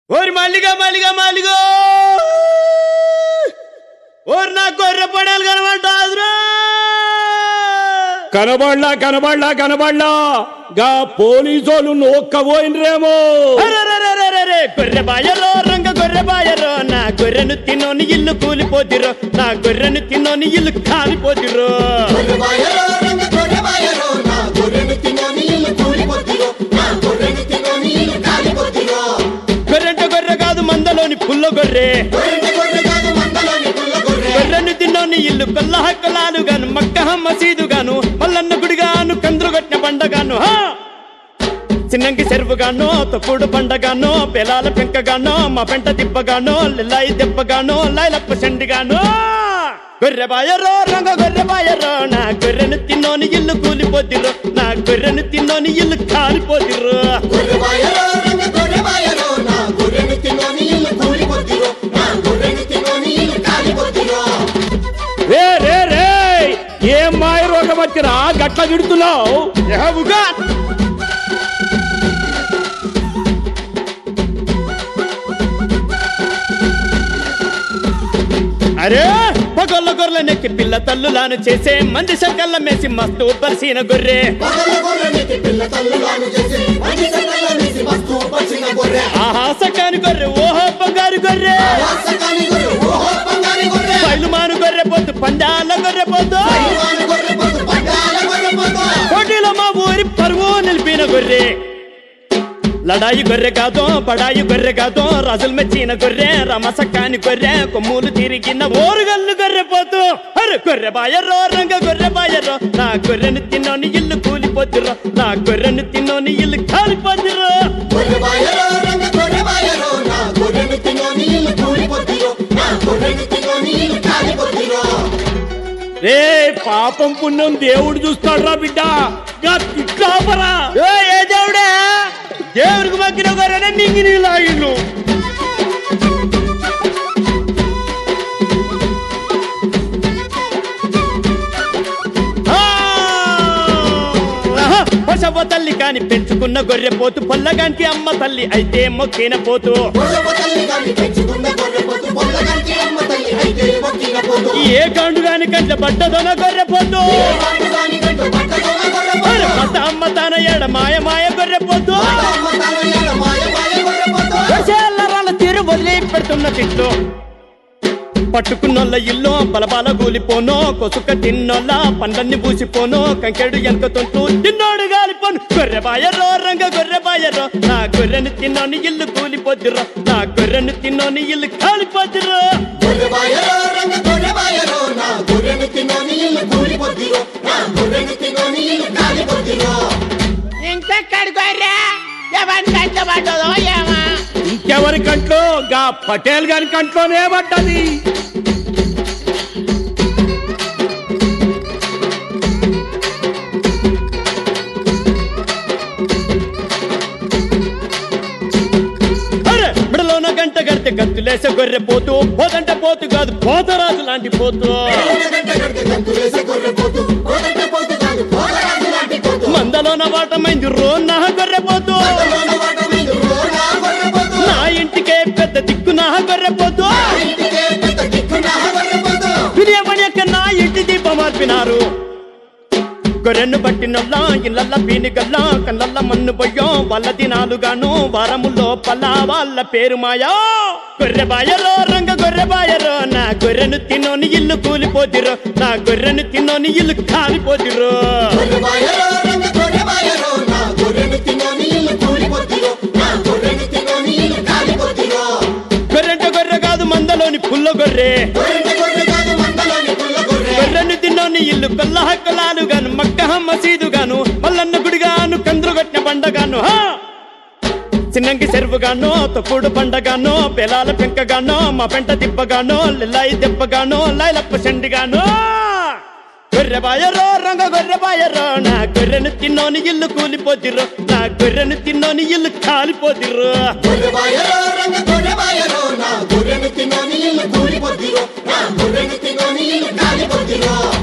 ఓరి మల్లిగా మల్లిగా మల్లిగో ఓరి నా గొర్రె పడాలి కనమంటాదురా కనబడ్లా కనబడ్లా కనబడ్లా గా పోలీసోళ్ళు నోక్కబోయినరేమో అరెరెరెరెరెరె, గొర్రె బాయరో రంగ గొర్రె బాయరో నా గొర్రెను తిన్నోని ఇల్లు కూలిపోతిరో నా గొర్రెను తిన్నోని ఇల్లు కాలిపోతిరో గొర్రెబాయరో రంగ గొర్రెబాయరో నా గొర్రెను తిన్నోని ఇల్లు కూలిపోతిరో నా గొర్రెను తిన్నోని ఇల్లు కాలిపోతిరో గొర్రెంట గొర్రె కాదు మందలోని పుల్ల గొర్రె గొర్రెంట గొర్రె కాదు మందలోని పుల్ల గొర్రె గొర్రెను తిన్నోని ఇల్లు కొల్ల హక్కలాలు గాను మక్కహ మసీదు గాను మల్లన్న గుడిగాను కందులు కొట్టిన పండగాను హా చిన్నంకి చెరువుగానో తొక్కుడు పండగానో పెలాల పెంకగానో మా పెంట దిబ్బగానో లిల్లాయి దెబ్బగానో లైలప్ప చెండిగానో గొర్రె బాయరో రంగ గొర్రె బాయరో నా గొర్రెను తిన్నోని ఇల్లు కూలిపోతిరు నా గొర్రెను తిన్నోని ఇల్లు కాలిపోతిరు గొర్రెబాయరో రంగ గొర్రెబాయరో నా గొర్రెను తిన్నోని ఇల్లు కూలిపోతిరో నా గొర్రెను తిన్నోని ఇల్లు కాలిపోతిరో రే రే రే ఏం మాయ రోగం వచ్చినా గట్ల విడుతున్నావు యెహోవుగా అరే పగొల్ల గొర్రెల నెక్కి పిల్ల తల్లులాను చేసే మంది శంకల్ల మేసి మస్తు పరిసిన గొర్రె పగల గొర్రెనికి పిల్ల తల్లులాను చేసి మంచి సంకల్ల వేసి వస్తూ పచ్చిన గొర్రె ఆహా సకాని గొర్రె ఓహో బంగారు గొర్రె వాసకాని గొర్రె ఓహో బంగారి గొర్రె పైలుమాను గొర్రె పోతు పంజాల గొర్రె పోతు పైవాని గొర్రె పొద్దు పడ్డాల గొర్రె పొద్దు పోటీలో మా ఊరి పరువు నిలిపిన గొర్రె లడాయి గొర్రె కాదో బడాయి గొర్రె కాదో రాజులు మెచ్చిన గొర్రె రమసక్కాని గొర్రె కొమ్ములు తిరిగిన ఓరుగల్లు గొర్రె పోతు అరే గొర్రె బాయరో రంగ గొర్రె బాయరో నా గొర్రెను తిన్నోని ఇల్లు కూలిపోతురు నా గొర్రెను తిన్నోని ఇల్లు కాలిపోతురు గొర్రెబాయరో రంగ గొర్రెబాయరో నా గొర్రెను తిన్నోని ఇల్లు కూలిపోతిరో నా గొర్రెను తిన్నోని ఇల్లు కాలిపోతిరో రే పాపం పుణ్యం దేవుడు చూస్తాడు రా బిడ్డ గా తిట్లాపరా ఏ ఏ దేవుడే దేవుడికి మగ్గిన గొర్రెనే మింగి నీలాగిళ్ళు పశవ తల్లి కాని పెంచుకున్న గొర్రె పోతు పొల్లగానికి అమ్మ తల్లి అయితే మొక్కిన పోతు పొలవ తల్లి గాని పెంచుకున్న గొర్రె పొద్దు పొల్లగానికి అమ్మ తల్లి అయితే మొక్కిన పొద్దు ఏ గాండు గాని కంట పడ్డదొన గొర్రె పోతు ఏ వాడు గాని గంట పట్టదోన గొర్రె అరే పొద్దు మత అమ్మ తాన ఏడ మాయ మాయ గొర్రె పోతు అమ్మ తాను ఏడ మాయ మాయ గొర్రె పొద్దు దశల్లరాల తీరు వదిలి పెడుతున్న తిట్లు పట్టుకున్నోళ్ళ ఇల్లు బలబాల గూలిపోను కొసుక తిన్నోళ్ళ పండ్లన్నీ పూసిపోను కంకెడు ఎంకతుంటూ తిన్నోడు గాలిపోను గొర్రె బాయరో రంగ గొర్రె బాయరో నా గొర్రెను తిన్నోని ఇల్లు కూలిపోతురు నా గొర్రెను తిన్నోని ఇల్లు కాలిపోతురు గొర్రెబాయరో రంగ గొర్రెబాయరో నా గొర్రెను తిన్నోని ఇల్లు కూలిపోతిరో నా గొర్రెను తిన్నోని ఇల్లు కాలిపోతిరో ఇంకెక్కడి గొర్రె ఎవరి కంట పడ్డదో ఏమా ఇంకెవరి కంట్లో గా పటేల్ గారి కంట్లోనే పడ్డది అరే మిడలోన గంట గడితే గంతులేసే గొర్రె పోతూ పోదంట పోతు కాదు పోతరాజు లాంటి పోతూ గంట గంట గంతులేసే గొర్రె పోతు పోదంట పోతు కాదు పోతరాజు లాంటి పోతు మందలోన వాటమైంది రో నా గొర్రె పోతూ అందులోన వాట మీద రోనా గొర్రె పోతు నా ఇంటికే పెద్ద దిక్కు నా గొర్రె పోతూ ఇంటికే పెద్ద దిక్కున గొర్రె పోతు వినయమణ్యక నా ఇంటి దీపం మార్పినారు గొర్రెను పట్టినల్లా ఇళ్ళల్ల పీనికల్లా కళ్ళల్ల మన్ను పొయ్యో వాళ్ళ దినాలుగాను వారములో పల్లా వాళ్ళ పేరు మాయా గొర్రె బాయరో రంగ గొర్రె బాయరో నా గొర్రెను తిన్నోని ఇల్లు కూలిపోతిరు నా గొర్రెను తిన్నోని ఇల్లు కాలిపోతిరు గొర్రెబాయరో రంగ గొర్రెబాయరో నా గొర్రెను తిన్నోని ఇల్లు కూలిపోతిరో నా గొర్రెను తిన్నోని ఇల్లు కాలిపోతిరో గొర్రెంట గొర్రె కాదు మందలోని పుల్ల గొర్రె గొర్రెంట గొర్రె కాదు మందలోని పుల్ల గొర్రె గొర్రెను తిన్నోని ఇల్లు కొల్ల హక్కలాలు గాను మక్కహ మసీదు గాను మల్లన్న గుడిగాను కందులు కొట్టిన పండగాను హా చిన్నంకి చెరువుగానో తొక్కుడు పండగానో పెలాల పెంకగానో మా పెంట దిబ్బగానో లిల్లాయి దెబ్బగానో లైలప్ప చెండిగానో గొర్రె బాయరో రంగ గొర్రె బాయరో నా గొర్రెను తిన్నోని ఇల్లు కూలిపోతిరు నా గొర్రెను తిన్నోని ఇల్లు కాలిపోతిరు గొర్రెబాయరో రంగ గొర్రెబాయరో నా గొర్రెను తిన్నోని ఇల్లు కూలిపోతిరో నా గొర్రెను తిన్నోని ఇల్లు కాలిపోతిరో